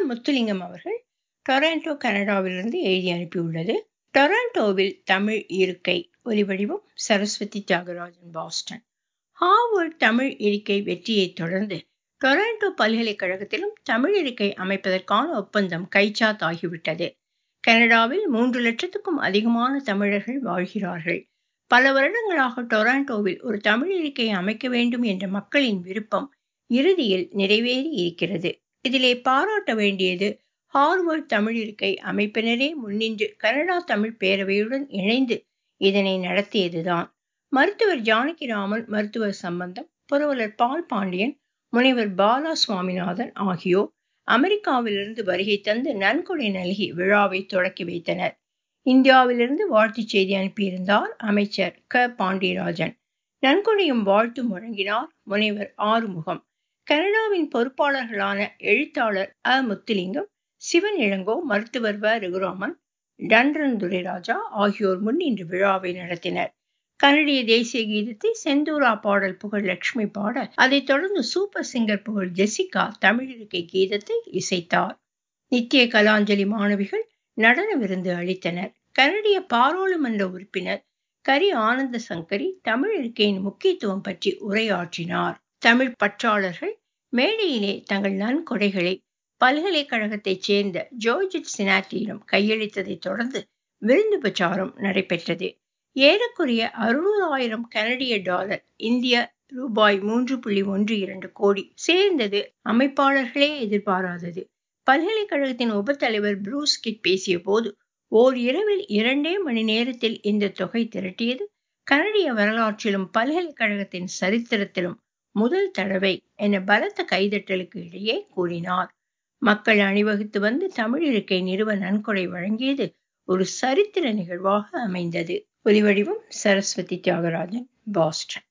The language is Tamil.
முத்துலிங்கம் அவர்கள் டொராண்டோ கனடாவிலிருந்து எழுதி அனுப்பியுள்ளது டொராண்டோவில் தமிழ் இருக்கை ஒலிவடிவம் சரஸ்வதி தியாகராஜன் பாஸ்டன் ஹார்வர்ட் தமிழ் இருக்கை வெற்றியைத் தொடர்ந்து டொராண்டோ பல்கலைக்கழகத்திலும் தமிழ் இருக்கை அமைப்பதற்கான ஒப்பந்தம் கைச்சாத்தாகிவிட்டது கனடாவில் மூன்று லட்சத்துக்கும் அதிகமான தமிழர்கள் வாழ்கிறார்கள் பல வருடங்களாக டொராண்டோவில் ஒரு தமிழ் இருக்கையை அமைக்க வேண்டும் என்ற மக்களின் விருப்பம் இறுதியில் நிறைவேறி இருக்கிறது இதிலே பாராட்ட வேண்டியது ஹார்வர்ட் தமிழ் இருக்கை அமைப்பினரே முன்னின்று கனடா தமிழ் பேரவையுடன் இணைந்து இதனை நடத்தியதுதான் மருத்துவர் ஜானகிராமன் மருத்துவர் சம்பந்தம் புரவலர் பால் பாண்டியன் முனைவர் பாலா சுவாமிநாதன் ஆகியோர் அமெரிக்காவிலிருந்து வருகை தந்து நன்கொடை நல்கி விழாவை தொடக்கி வைத்தனர் இந்தியாவிலிருந்து வாழ்த்துச் செய்தி அனுப்பியிருந்தார் அமைச்சர் க பாண்டியராஜன் நன்கொடையும் வாழ்த்தும் வழங்கினார் முனைவர் ஆறுமுகம் கனடாவின் பொறுப்பாளர்களான எழுத்தாளர் அ முத்துலிங்கம் சிவன் இளங்கோ மருத்துவர் வ ரகுராமன் டன்ரன் துரைராஜா ஆகியோர் முன்னின்று விழாவை நடத்தினர் கனடிய தேசிய கீதத்தை செந்தூரா பாடல் புகழ் லட்சுமி பாட அதைத் தொடர்ந்து சூப்பர் சிங்கர் புகழ் ஜெசிகா தமிழிருக்கை கீதத்தை இசைத்தார் நித்திய கலாஞ்சலி மாணவிகள் நடன விருந்து அளித்தனர் கனடிய பாராளுமன்ற உறுப்பினர் கரி ஆனந்த சங்கரி தமிழ் இருக்கையின் முக்கியத்துவம் பற்றி உரையாற்றினார் தமிழ் பற்றாளர்கள் மேடையிலே தங்கள் நன்கொடைகளை பல்கலைக்கழகத்தைச் சேர்ந்த ஜோர்ஜிட் சினாட்டியிடம் கையளித்ததைத் தொடர்ந்து விருந்து பிரச்சாரம் நடைபெற்றது ஏறக்குறைய அறுநூறாயிரம் கனடிய டாலர் இந்திய ரூபாய் மூன்று புள்ளி ஒன்று இரண்டு கோடி சேர்ந்தது அமைப்பாளர்களே எதிர்பாராதது பல்கலைக்கழகத்தின் உபத்தலைவர் ப்ரூஸ் கிட் பேசிய போது ஓர் இரவில் இரண்டே மணி நேரத்தில் இந்த தொகை திரட்டியது கனடிய வரலாற்றிலும் பல்கலைக்கழகத்தின் சரித்திரத்திலும் முதல் தடவை என பலத்த கைதட்டலுக்கு இடையே கூறினார் மக்கள் அணிவகுத்து வந்து தமிழ் இருக்கை நிறுவ நன்கொடை வழங்கியது ஒரு சரித்திர நிகழ்வாக அமைந்தது ஒலிவடிவம் சரஸ்வதி தியாகராஜன் பாஸ்டன்